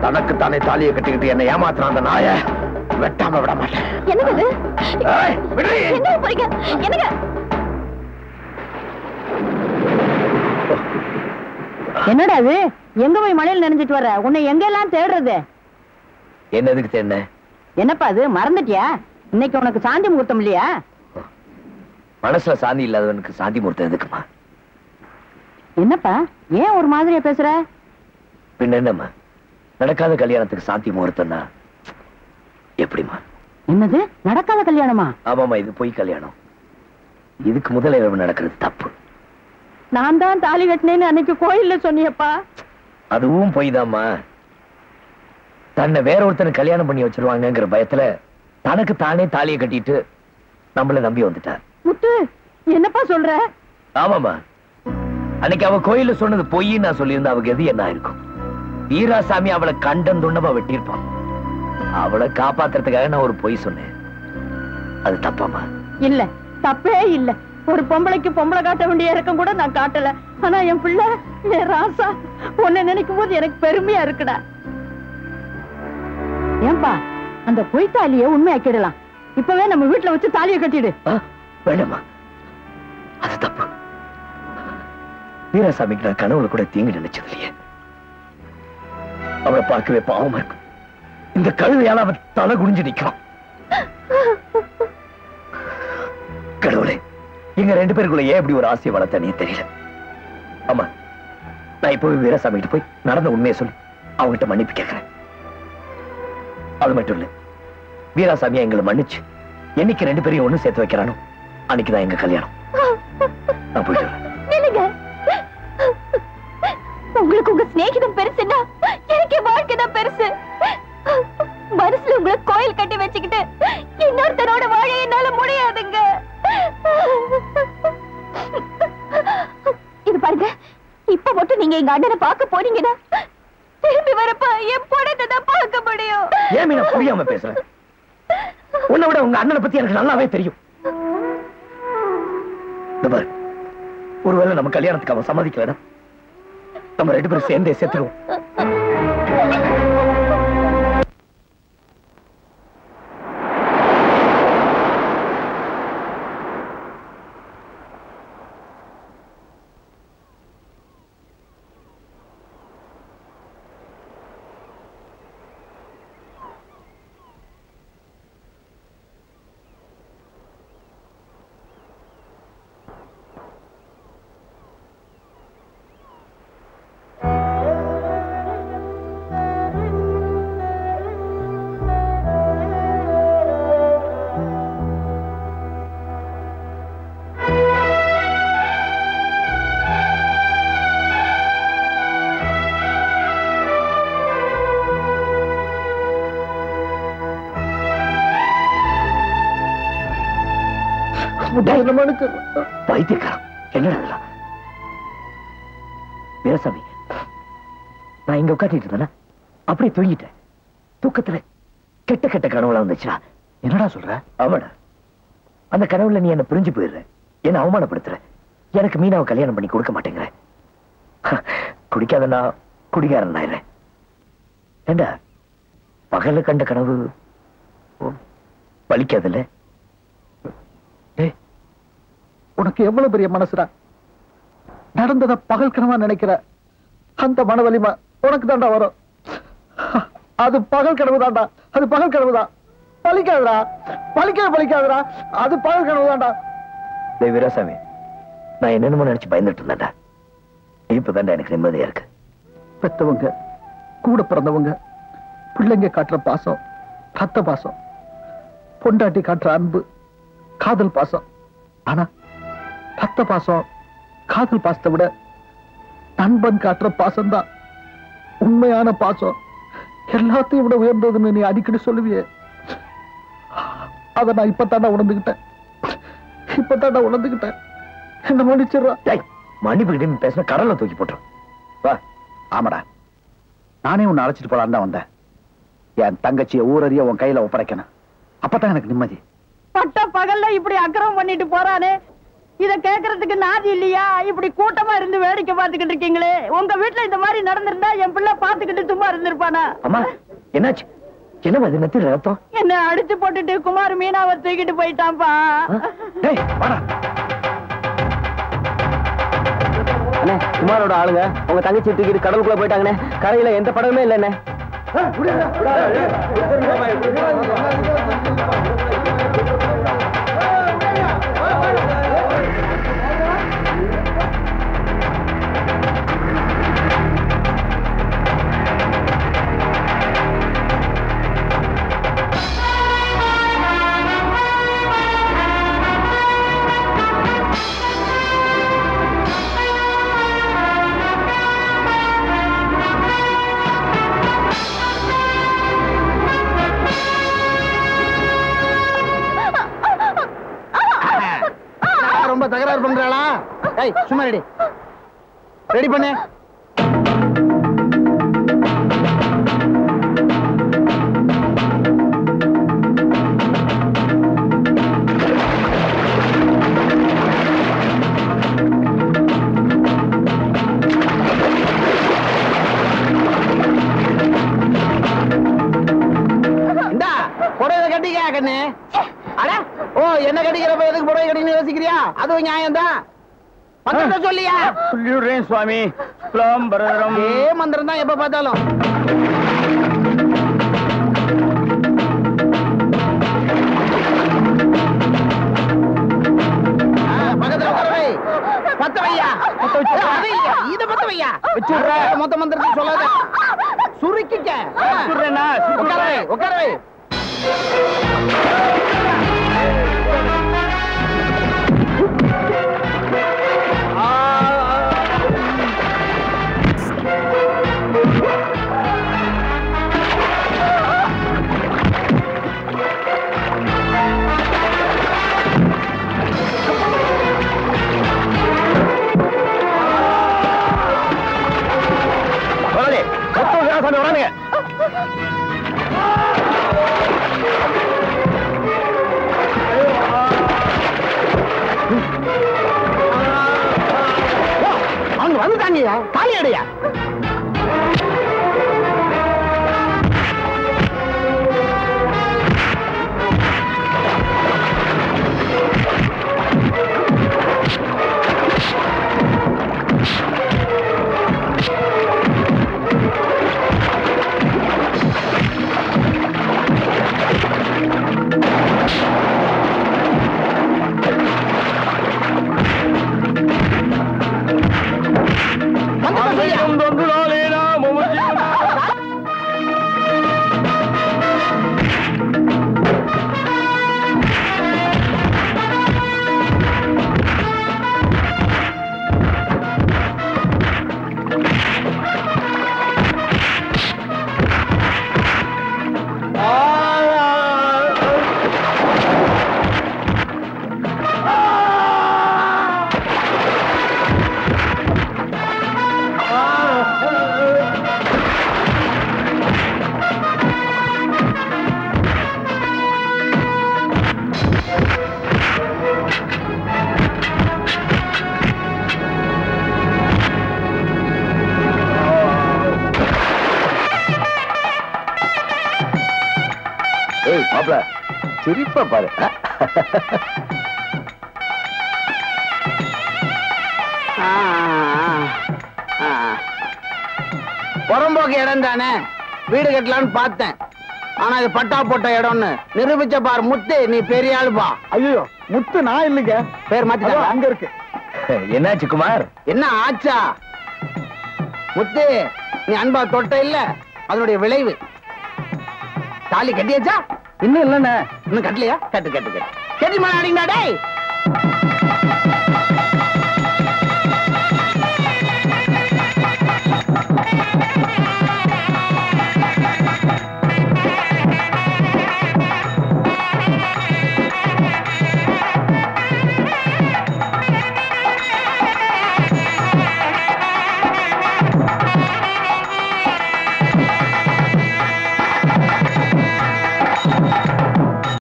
தனக்கு தானே தாலியை கட்டிக்கிட்டு என்ன ஏமாத்துறான் அந்த நாய வெட்டாம விட மாட்டேன் என்னங்க இது ஏய், விடுடி. எங்க போறீங்க என்னங்க என்னடா அது எங்க போய் மழையில நனைஞ்சிட்டு வர உன்னை எங்கெல்லாம் தேடுறது என்னதுக்கு தென்ன என்னப்பா அது மறந்துட்டியா இன்னைக்கு உனக்கு சாந்தி முகூர்த்தம் இல்லையா மனசுல சாந்தி இல்லாதவனுக்கு சாந்தி முகூர்த்தம் எதுக்குமா என்னப்பா ஏன் ஒரு மாதிரியா பேசுற பின்ன என்னம்மா நடக்காத கல்யாணத்துக்கு சாந்தி முகூர்த்தம்னா எப்படிம்மா என்னது நடக்காத கல்யாணமா ஆமாமா இது பொய் கல்யாணம் இதுக்கு முதல் இரவு நடக்கிறது தப்பு நான் தான் தாலி கட்டினேன்னு அன்னைக்கு கோயில்ல சொன்னியப்பா அதுவும் பொய் தாம்மா தன்னை வேற ஒருத்தனை கல்யாணம் பண்ணி வச்சிருவாங்கங்கிற பயத்துல தனக்கு தானே தாலியை கட்டிட்டு நம்மள நம்பி வந்துட்டார் முத்து என்னப்பா சொல்ற ஆமாமா அன்னைக்கு அவ கோயில்ல சொன்னது பொய்ன்னு நான் சொல்லியிருந்தா அவங்க எது என்ன இருக்கும் வீராசாமி அவளை கண்டம் துண்டமா வெட்டியிருப்பான் அவளை காப்பாத்துறதுக்காக நான் ஒரு பொய் சொன்னேன் அது தப்பாமா இல்ல தப்பே இல்ல ஒரு பொம்பளைக்கு பொம்பளை காட்ட வேண்டிய இறக்கம் கூட நான் காட்டல ஆனா என் பிள்ளை என் ராசா உன்னை நினைக்கும் போது எனக்கு பெருமையா இருக்குடா ஏன்பா அந்த பொய் தாலிய உண்மையாக்கிடலாம் இப்பவே நம்ம வீட்டுல வச்சு தாலியை கட்டிடு ஆ, வேண்டாம்மா அது தப்பு வீராசாமிக்கு நான் கனவுல கூட தீங்கு நினைச்சது இல்லையே அவளை பார்க்கவே பாவமா இருக்கும் இந்த கழுதையால அவன் தலை குனிஞ்சு நிக்கிறான் கடவுளே எங்க ரெண்டு பேருக்குள்ள ஏன் இப்படி ஒரு ஆசையை வளர்த்தனே தெரியல ஆமா நான் இப்பவே வீராசாமி கிட்ட போய் நடந்த உண்மையை சொல்லி அவங்ககிட்ட மன்னிப்பு கேட்கிறேன் அது மட்டும் இல்ல வீராசாமி எங்களை மன்னிச்சு என்னைக்கு ரெண்டு பேரையும் ஒண்ணு சேர்த்து வைக்கிறானோ அன்னைக்குதான் எங்க கல்யாணம் நான் போயிட்டு வரேன் நில்லுங்க உங்களுக்கு உங்க சிநேகிதம் பெருசுன்னா எனக்கு என் வாழ்க்கை தான் பெருசு மனசுல உங்களை கோயில் கட்டி வச்சுக்கிட்டு இன்னொருத்தரோட வாழ என்னால முடியாதுங்க இது பாருங்க இப்ப மட்டும் நீங்க எங்க அண்ணனை பார்க்க போனீங்கன்னா திரும்பி வரப்ப என் பொண்ணத்தை தான் பார்க்க முடியும் ஏன் மீனா புரியாம பேசுறேன் உன்னை விட உங்க அண்ணனை பத்தி எனக்கு நல்லாவே தெரியும் இந்த பாரு ஒருவேளை நம்ம கல்யாணத்துக்கு அவன் சம்மதிக்கலனா நம்ம ரெண்டு பேரும் சேர்ந்தே சேர்த்துருவோம் பைத்தியக்காரன் என்னடா இதெல்லாம்? வீரசாமி நான் இங்க உட்காட்டிட்டு இருந்தேனா அப்படியே தூங்கிட்டேன் தூக்கத்துல கெட்ட கெட்ட கனவுல வந்துச்சுடா என்னடா சொல்ற ஆமாடா அந்த கனவுல நீ என்ன பிரிஞ்சு போயிடுற என்ன அவமானப்படுத்துற எனக்கு மீனாவை கல்யாணம் பண்ணி கொடுக்க மாட்டேங்கிற குடிக்காதனா குடிகாரன் ஆயிடுறேன் ஏண்டா பகல்ல கண்ட கனவு ஓ, பலிக்காதுல்ல டேய், உனக்கு எவ்வளவு பெரிய மனசுடா நடந்தத பகல் கனவா நினைக்கிற அந்த மன வலிமை உனக்கு தாண்டா வரும் அது பகல் கனவு தான்டா அது பகல் கனவு தான் பலிக்காதுடா பலிக்கவே பலிக்காதுடா அது பகல் கனவு தான்டா டேய் வீராசாமி நான் என்னென்னமோ நினைச்சு பயந்துட்டு இருந்தேன்டா இப்பதான்டா எனக்கு நிம்மதியா இருக்கு பெத்தவங்க கூட பிறந்தவங்க பிள்ளைங்க காட்டுற பாசம் ரத்த பாசம் பொண்டாட்டி காட்டுற அன்பு காதல் பாசம் ஆனா ரத்த பாசம் காதல் பாசத்தை விட நண்பன் காட்டுற பாசம் தான் உண்மையான பாசம் எல்லாத்தையும் விட உயர்ந்ததுன்னு நீ அடிக்கடி சொல்லுவியே அத நான் இப்பத்தாண்டா உணர்ந்துகிட்டேன் இப்பத்தாண்டா உணர்ந்துகிட்டேன் என்ன மன்னிச்சிடுறா டேய் மன்னிப்பு கிட்ட பேசின கடல்ல தூக்கி போட்டுரும் வா ஆமாடா நானே உன்னை அழைச்சிட்டு போலான்னு தான் வந்தேன் என் தங்கச்சியை ஊரறிய உன் கையில ஒப்படைக்கணும் அப்பதான் எனக்கு நிம்மதி பட்ட பகல்ல இப்படி அக்கிரமம் பண்ணிட்டு போறானே இத கேக்குறதுக்கு நாதி இல்லையா இப்படி கூட்டமா இருந்து வேடிக்கை பார்த்துக்கிட்டு இருக்கீங்களே உங்க வீட்டுல இந்த மாதிரி நடந்திருந்தா என் பிள்ளை பாத்துக்கிட்டு சும்மா இருந்திருப்பானா அம்மா என்னாச்சு என்னம்மா இது நெத்தில ரத்தம் என்ன அடிச்சு போட்டுட்டு குமார் மீனாவை தூக்கிட்டு போயிட்டான்பா ஆ? டேய் வாடா அண்ணே குமாரோட ஆளுங்க உங்க தங்கச்சி தூக்கிட்டு கடலுக்குள்ள போயிட்டாங்கண்ணே கரையில எந்த படமே இல்லைண்ணே ரொம்ப தகராறு பண்றாளா ஏய் சும்மா ரெடி ரெடி பண்ணு இந்தா புடவை கட்டிக்க கண்ணு அட ஓ என்ன கட்டிக்கிறப்ப எதுக்கு புடவை கட்டின்னு யோசிக்கிறியா அதுவும் நியாயம் தான் மந்திரத்தை சொல்லியா சொல்லிடுறேன் சுவாமி பிளாம்பரம் ஏ மந்திரம் தான் எப்ப பார்த்தாலும் ஆ, பக்கத்துல உட்கார வை. பத்த வையா அது இல்ல, இத பத்த வையா மொத்த மந்திரத்தை சொல்லாத சுருக்கிக்க ஆ. சுடுறேனா? உட்கார வை உட்கார வை முதலாளி மொத்தம் வீராசாமி வரானுங்க அவங்க வந்துட்டாங்கய்யா காலி அடையா ஏய் மாப்ள சிரிப்பா பாரு புறம்போக்கு இடம் தானே வீடு கட்டலாம்னு பார்த்தேன் ஆனா இது பட்டா போட்ட இடம்னு நிரூபிச்ச பார் முத்து நீ பெரிய ஆளுப்பா ஐயோ முத்து நான் இல்லைங்க பேர் மாத்தி அங்க இருக்கு என்னாச்சு குமார் என்ன ஆச்சா முத்து நீ அன்பா தொட்ட இல்ல அதனுடைய விளைவு தாலி கட்டியாச்சா இன்னும் இல்லண்ணே இன்னும் கட்டலையா கட்டு கட்டு கட்டு கட்டி மேல அடிங்கடா டேய்